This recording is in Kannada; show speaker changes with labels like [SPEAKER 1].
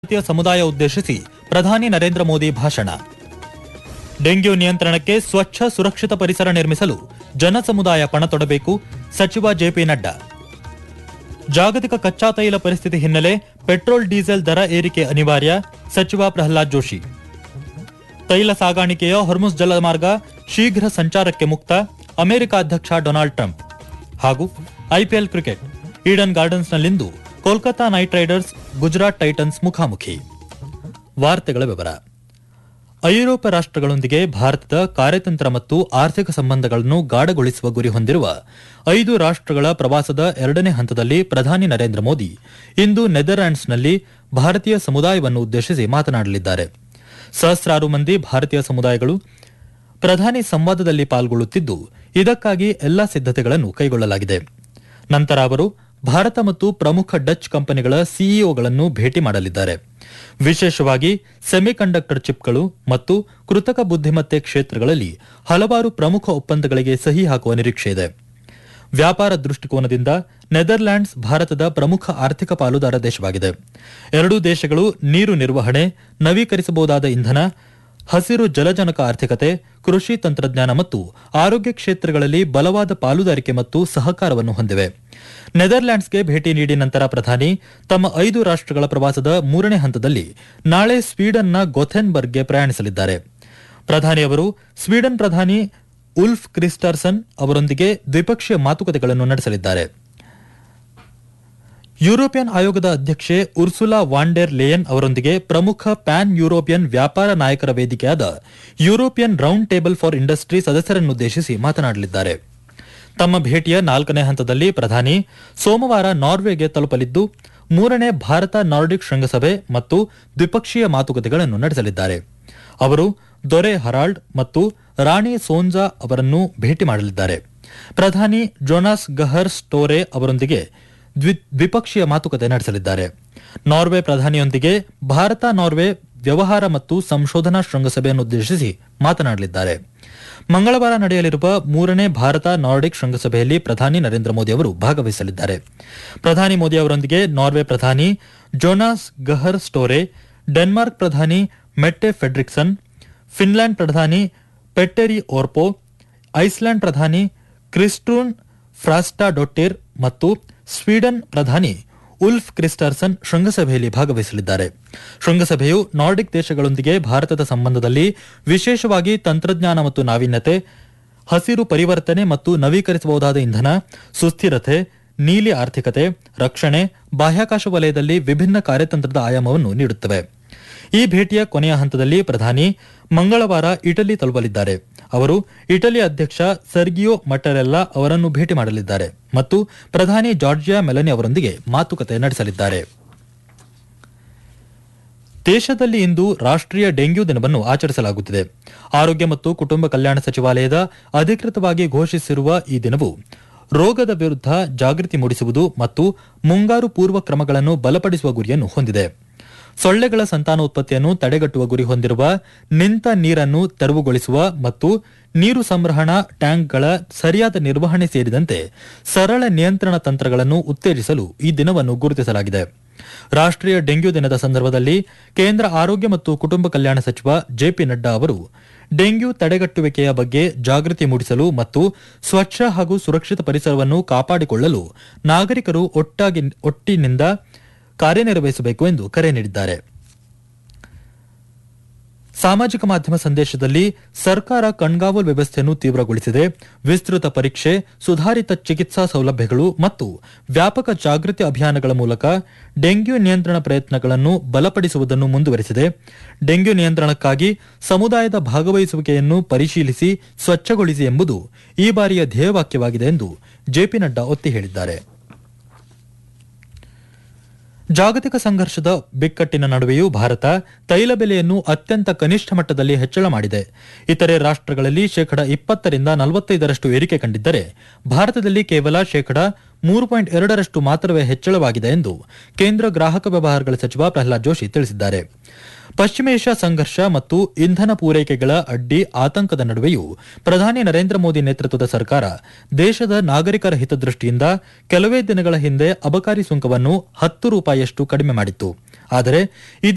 [SPEAKER 1] ಭಾರತೀಯ ಸಮುದಾಯ ಉದ್ದೇಶಿಸಿ ಪ್ರಧಾನಿ ನರೇಂದ್ರ ಮೋದಿ ಭಾಷಣ ಡೆಂಗ್ಯೂ ನಿಯಂತ್ರಣಕ್ಕೆ ಸ್ವಚ್ಛ ಸುರಕ್ಷಿತ ಪರಿಸರ ನಿರ್ಮಿಸಲು ಜನಸಮುದಾಯ ಪಣತೊಡಬೇಕು ಸಚಿವ ಜೆಪಿ ನಡ್ಡಾ ಜಾಗತಿಕ ಕಚ್ಚಾ ತೈಲ ಪರಿಸ್ಥಿತಿ ಹಿನ್ನೆಲೆ ಪೆಟ್ರೋಲ್ ಡೀಸೆಲ್ ದರ ಏರಿಕೆ ಅನಿವಾರ್ಯ ಸಚಿವ ಪ್ರಹ್ಲಾದ್ ಜೋಶಿ ತೈಲ ಸಾಗಾಣಿಕೆಯ ಹೊರ್ಮುಸ್ ಜಲಮಾರ್ಗ ಶೀಘ್ರ ಸಂಚಾರಕ್ಕೆ ಮುಕ್ತ ಅಮೆರಿಕ ಅಧ್ಯಕ್ಷ ಡೊನಾಲ್ಡ್ ಟ್ರಂಪ್ ಹಾಗೂ ಐಪಿಎಲ್ ಕ್ರಿಕೆಟ್ ಈಡನ್ ಗಾರ್ಡನ್ಸ್ನಲ್ಲಿಂದು Kolkata Knight Riders Gujarat Titans ಮುಖಾಮುಖಿ ವಾರ್ತೆಗಳ ವಿವರ ಐರೋಪ್ಯ ರಾಷ್ಟ್ರಗಳೊಂದಿಗೆ ಭಾರತದ ಕಾರ್ಯತಂತ್ರ ಮತ್ತು ಆರ್ಥಿಕ ಸಂಬಂಧಗಳನ್ನು ಗಾಢಗೊಳಿಸುವ ಗುರಿ ಹೊಂದಿರುವ ಐದು ರಾಷ್ಟ್ರಗಳ ಪ್ರವಾಸದ ಎರಡನೇ ಹಂತದಲ್ಲಿ ಪ್ರಧಾನಿ ನರೇಂದ್ರ ಮೋದಿ ಇಂದು ನೆದರ್ಲ್ಯಾಂಡ್ಸ್ನಲ್ಲಿ ಭಾರತೀಯ ಸಮುದಾಯವನ್ನು ಉದ್ದೇಶಿಸಿ ಮಾತನಾಡಲಿದ್ದಾರೆ ಸಹಸ್ರಾರು ಮಂದಿ ಭಾರತೀಯ ಸಮುದಾಯಗಳು ಪ್ರಧಾನಿ ಸಂವಾದದಲ್ಲಿ ಪಾಲ್ಗೊಳ್ಳುತ್ತಿದ್ದು ಇದಕ್ಕಾಗಿ ಎಲ್ಲಾ ಸಿದ್ಧತೆಗಳನ್ನು ಕೈಗೊಳ್ಳಲಾಗಿದೆ ನಂತರ ಅವರು ಭಾರತ ಮತ್ತು ಪ್ರಮುಖ ಡಚ್ ಕಂಪನಿಗಳ ಸಿಇಒಗಳನ್ನು ಭೇಟಿ ಮಾಡಲಿದ್ದಾರೆ ವಿಶೇಷವಾಗಿ ಸೆಮಿಕಂಡಕ್ಟರ್ ಚಿಪ್ಗಳು ಮತ್ತು ಕೃತಕ ಬುದ್ಧಿಮತ್ತೆ ಕ್ಷೇತ್ರಗಳಲ್ಲಿ ಹಲವಾರು ಪ್ರಮುಖ ಒಪ್ಪಂದಗಳಿಗೆ ಸಹಿ ಹಾಕುವ ನಿರೀಕ್ಷೆ ಇದೆ ವ್ಯಾಪಾರ ದೃಷ್ಟಿಕೋನದಿಂದ ನೆದರ್ಲ್ಯಾಂಡ್ಸ್ ಭಾರತದ ಪ್ರಮುಖ ಆರ್ಥಿಕ ಪಾಲುದಾರ ದೇಶವಾಗಿದೆ ಎರಡೂ ದೇಶಗಳು ನೀರು ನಿರ್ವಹಣೆ ನವೀಕರಿಸಬಹುದಾದ ಇಂಧನ ಹಸಿರು ಜಲಜನಕ ಆರ್ಥಿಕತೆ ಕೃಷಿ ತಂತ್ರಜ್ಞಾನ ಮತ್ತು ಆರೋಗ್ಯ ಕ್ಷೇತ್ರಗಳಲ್ಲಿ ಬಲವಾದ ಪಾಲುದಾರಿಕೆ ಮತ್ತು ಸಹಕಾರವನ್ನು ಹೊಂದಿವೆ ನೆದರ್ಲ್ಯಾಂಡ್ಸ್ಗೆ ಭೇಟಿ ನೀಡಿ ನಂತರ ಪ್ರಧಾನಿ ತಮ್ಮ ಐದು ರಾಷ್ಟ್ರಗಳ ಪ್ರವಾಸದ ಮೂರನೇ ಹಂತದಲ್ಲಿ ನಾಳೆ ಸ್ವೀಡನ್ನ ಗೊಥೆನ್ಬರ್ಗ್ಗೆ ಪ್ರಯಾಣಿಸಲಿದ್ದಾರೆ ಪ್ರಧಾನಿ ಅವರು ಸ್ವೀಡನ್ ಪ್ರಧಾನಿ ಉಲ್ಫ್ ಕ್ರಿಸ್ಟರ್ಸನ್ ಅವರೊಂದಿಗೆ ದ್ವಿಪಕ್ಷೀಯ ಮಾತುಕತೆಗಳನ್ನು ನಡೆಸಲಿದ್ದಾರೆ ಯುರೋಪಿಯನ್ ಆಯೋಗದ ಅಧ್ಯಕ್ಷೆ ಉರ್ಸುಲಾ ವಾಂಡೆರ್ ಲೇಯನ್ ಅವರೊಂದಿಗೆ ಪ್ರಮುಖ ಪ್ಯಾನ್ ಯುರೋಪಿಯನ್ ವ್ಯಾಪಾರ ನಾಯಕರ ವೇದಿಕೆಯಾದ European round table for industry ಸದಸ್ಯರನ್ನುದ್ದೇಶಿಸಿ ಮಾತನಾಡಲಿದ್ದಾರೆ ತಮ್ಮ ಭೇಟಿಯ ನಾಲ್ಕನೇ ಹಂತದಲ್ಲಿ ಪ್ರಧಾನಿ ಸೋಮವಾರ ನಾರ್ವೆಗೆ ತಲುಪಲಿದ್ದು ಮೂರನೇ ಭಾರತ ನಾರ್ಡಿಕ್ ಶೃಂಗಸಭೆ ಮತ್ತು ದ್ವಿಪಕ್ಷೀಯ ಮಾತುಕತೆಗಳನ್ನು ನಡೆಸಲಿದ್ದಾರೆ ಅವರು ದೊರೆ ಹರಾಲ್ಡ್ ಮತ್ತು ರಾಣಿ ಸೋನ್ಜಾ ಅವರನ್ನು ಭೇಟಿ ಮಾಡಲಿದ್ದಾರೆ ಪ್ರಧಾನಿ ಜೋನಾಸ್ ಗಹರ್ ಸ್ಟೋರೆ ಅವರೊಂದಿಗೆ ದ್ವಿ- ದ್ವಿಪಕ್ಷೀಯ ಮಾತುಕತೆ ನಡೆಸಲಿದ್ದಾರೆ ನಾರ್ವೆ ಪ್ರಧಾನಿಯೊಂದಿಗೆ ಭಾರತ ನಾರ್ವೆ ವ್ಯವಹಾರ ಮತ್ತು ಸಂಶೋಧನಾ ಶೃಂಗಸಭೆಯನ್ನುದ್ದೇಶಿಸಿ ಮಾತನಾಡಲಿದ್ದಾರೆ ಮಂಗಳವಾರ ನಡೆಯಲಿರುವ ಮೂರನೇ ಭಾರತ ನಾರ್ಡಿಕ್ ಶೃಂಗಸಭೆಯಲ್ಲಿ ಪ್ರಧಾನಿ ನರೇಂದ್ರ ಮೋದಿ ಅವರು ಭಾಗವಹಿಸಲಿದ್ದಾರೆ ಪ್ರಧಾನಿ ಮೋದಿ ಅವರೊಂದಿಗೆ ನಾರ್ವೆ ಪ್ರಧಾನಿ ಜೋನಾಸ್ ಗಹರ್ ಸ್ಟೋರೆ ಡೆನ್ಮಾರ್ಕ್ ಪ್ರಧಾನಿ ಮೆಟ್ಟೆ ಫೆಡ್ರಿಕ್ಸನ್ ಫಿನ್ಲ್ಯಾಂಡ್ ಪ್ರಧಾನಿ ಪೆಟ್ಟೆರಿ ಓರ್ಪೋ ಐಸ್ಲ್ಯಾಂಡ್ ಪ್ರಧಾನಿ ಕ್ರಿಸ್ಟೂನ್ ಫ್ರಾಸ್ಟಾ ಡೊಟ್ಟೇರ್ ಮತ್ತು ಸ್ವೀಡನ್ ಪ್ರಧಾನಿ ಉಲ್ಫ್ ಕ್ರಿಸ್ಟರ್ಸನ್ ಶೃಂಗಸಭೆಯಲ್ಲಿ ಭಾಗವಹಿಸಲಿದ್ದಾರೆ ಶೃಂಗಸಭೆಯು ನಾರ್ಡಿಕ್ ದೇಶಗಳೊಂದಿಗೆ ಭಾರತದ ಸಂಬಂಧದಲ್ಲಿ ವಿಶೇಷವಾಗಿ ತಂತ್ರಜ್ಞಾನ ಮತ್ತು ನಾವೀನ್ಯತೆ ಹಸಿರು ಪರಿವರ್ತನೆ ಮತ್ತು ನವೀಕರಿಸಬಹುದಾದ ಇಂಧನ ಸುಸ್ಥಿರತೆ ನೀಲಿ ಆರ್ಥಿಕತೆ ರಕ್ಷಣೆ ಬಾಹ್ಯಾಕಾಶ ವಲಯದಲ್ಲಿ ವಿಭಿನ್ನ ಕಾರ್ಯತಂತ್ರದ ಆಯಾಮವನ್ನು ನೀಡುತ್ತವೆ ಈ ಭೇಟಿಯ ಕೊನೆಯ ಹಂತದಲ್ಲಿ ಪ್ರಧಾನಿ ಮಂಗಳವಾರ ಇಟಲಿ ತಲುಪಲಿದ್ದಾರೆ ಅವರು ಇಟಲಿ ಅಧ್ಯಕ್ಷ ಸರ್ಗಿಯೋ ಮಟರೆಲ್ಲಾ ಅವರನ್ನು ಭೇಟಿ ಮಾಡಲಿದ್ದಾರೆ ಮತ್ತು ಪ್ರಧಾನಿ ಜಾರ್ಜಿಯಾ ಮೆಲನಿ ಅವರೊಂದಿಗೆ ಮಾತುಕತೆ ನಡೆಸಲಿದ್ದಾರೆ ದೇಶದಲ್ಲಿ ಇಂದು ರಾಷ್ಟ್ರೀಯ ಡೆಂಗ್ಯೂ ದಿನವನ್ನು ಆಚರಿಸಲಾಗುತ್ತಿದೆ ಆರೋಗ್ಯ ಮತ್ತು ಕುಟುಂಬ ಕಲ್ಯಾಣ ಸಚಿವಾಲಯದ ಅಧಿಕೃತವಾಗಿ ಘೋಷಿಸಿರುವ ಈ ದಿನವು ರೋಗದ ವಿರುದ್ಧ ಜಾಗೃತಿ ಮೂಡಿಸುವುದು ಮತ್ತು ಮುಂಗಾರು ಪೂರ್ವ ಕ್ರಮಗಳನ್ನು ಬಲಪಡಿಸುವ ಗುರಿಯನ್ನು ಹೊಂದಿದೆ ಸೊಳ್ಳೆಗಳ ಸಂತಾನೋತ್ಪತ್ತಿಯನ್ನು ತಡೆಗಟ್ಟುವ ಗುರಿ ಹೊಂದಿರುವ ನಿಂತ ನೀರನ್ನು ತೆರವುಗೊಳಿಸುವ ಮತ್ತು ನೀರು ಸಂಗ್ರಹಣಾ ಟ್ಯಾಂಕ್ಗಳ ಸರಿಯಾದ ನಿರ್ವಹಣೆ ಸೇರಿದಂತೆ ಸರಳ ನಿಯಂತ್ರಣ ತಂತ್ರಗಳನ್ನು ಉತ್ತೇಜಿಸಲು ಈ ದಿನವನ್ನು ಗುರುತಿಸಲಾಗಿದೆ ರಾಷ್ಟ್ರೀಯ ಡೆಂಗ್ಯೂ ದಿನದ ಸಂದರ್ಭದಲ್ಲಿ ಕೇಂದ್ರ ಆರೋಗ್ಯ ಮತ್ತು ಕುಟುಂಬ ಕಲ್ಯಾಣ ಸಚಿವ ಜೆಪಿ ನಡ್ಡಾ ಅವರು ಡೆಂಗ್ಯೂ ತಡೆಗಟ್ಟುವಿಕೆಯ ಬಗ್ಗೆ ಜಾಗೃತಿ ಮೂಡಿಸಲು ಮತ್ತು ಸ್ವಚ್ಛ ಹಾಗೂ ಸುರಕ್ಷಿತ ಪರಿಸರವನ್ನು ಕಾಪಾಡಿಕೊಳ್ಳಲು ನಾಗರಿಕರು ಒಟ್ಟಾಗಿ ಒಟ್ಟಿನಿಂದ ಕಾರ್ಯನಿರ್ವಹಿಸಬೇಕು ಎಂದು ಕರೆ ನೀಡಿದ್ದಾರೆ ಸಾಮಾಜಿಕ ಮಾಧ್ಯಮ ಸಂದೇಶದಲ್ಲಿ ಸರ್ಕಾರ ಕಣ್ಗಾವಲು ವ್ಯವಸ್ಥೆಯನ್ನು ತೀವ್ರಗೊಳಿಸಿದೆ ವಿಸ್ತೃತ ಪರೀಕ್ಷೆ ಸುಧಾರಿತ ಚಿಕಿತ್ಸಾ ಸೌಲಭ್ಯಗಳು ಮತ್ತು ವ್ಯಾಪಕ ಜಾಗೃತಿ ಅಭಿಯಾನಗಳ ಮೂಲಕ ಡೆಂಗ್ಯೂ ನಿಯಂತ್ರಣ ಪ್ರಯತ್ನಗಳನ್ನು ಬಲಪಡಿಸುವುದನ್ನು ಮುಂದುವರೆಸಿದೆ ಡೆಂಗ್ಯೂ ನಿಯಂತ್ರಣಕ್ಕಾಗಿ ಸಮುದಾಯದ ಭಾಗವಹಿಸುವಿಕೆಯನ್ನು ಪರಿಶೀಲಿಸಿ ಸ್ವಚ್ಛಗೊಳಿಸಿ ಎಂಬುದು ಈ ಬಾರಿಯ ಧ್ಯೇಯವಾಕ್ಯವಾಗಿದೆ ಎಂದು ಜೆಪಿ ನಡ್ಡಾ ಒತ್ತಿ ಹೇಳಿದ್ದಾರೆ ಜಾಗತಿಕ ಸಂಘರ್ಷದ ಬಿಕ್ಕಟ್ಟಿನ ನಡುವೆಯೂ ಭಾರತ ತೈಲ ಬೆಲೆಯನ್ನು ಅತ್ಯಂತ ಕನಿಷ್ಠ ಮಟ್ಟದಲ್ಲಿ ಹೆಚ್ಚಳ ಮಾಡಿದೆ ಇತರೆ ರಾಷ್ಟ್ರಗಳಲ್ಲಿ ಶೇಕಡ ಇಪ್ಪತ್ತರಿಂದ ನಲವತ್ತೈದರಷ್ಟು ಏರಿಕೆ ಕಂಡಿದ್ದರೆ ಭಾರತದಲ್ಲಿ ಕೇವಲ ಶೇಕಡ ಮೂರು ಪಾಯಿಂಟ್ ಎರಡರಷ್ಟು ಮಾತ್ರವೇ ಹೆಚ್ಚಳವಾಗಿದೆ ಎಂದು ಕೇಂದ್ರ ಗ್ರಾಹಕ ವ್ಯವಹಾರಗಳ ಸಚಿವ ಪ್ರಹ್ಲಾದ್ ಜೋಶಿ ತಿಳಿಸಿದ್ದಾರೆ ಪಶ್ಚಿಮ ಏಷ್ಯಾ ಸಂಘರ್ಷ ಮತ್ತು ಇಂಧನ ಪೂರೈಕೆಗಳ ಅಡ್ಡಿ ಆತಂಕದ ನಡುವೆಯೂ ಪ್ರಧಾನಿ ನರೇಂದ್ರ ಮೋದಿ ನೇತೃತ್ವದ ಸರ್ಕಾರ ದೇಶದ ನಾಗರಿಕರ ಹಿತದೃಷ್ಟಿಯಿಂದ ಕೆಲವೇ ದಿನಗಳ ಹಿಂದೆ ಅಬಕಾರಿ ಸುಂಕವನ್ನು ಹತ್ತು ರೂಪಾಯಿಯಷ್ಟು ಕಡಿಮೆ ಮಾಡಿತ್ತು ಆದರೆ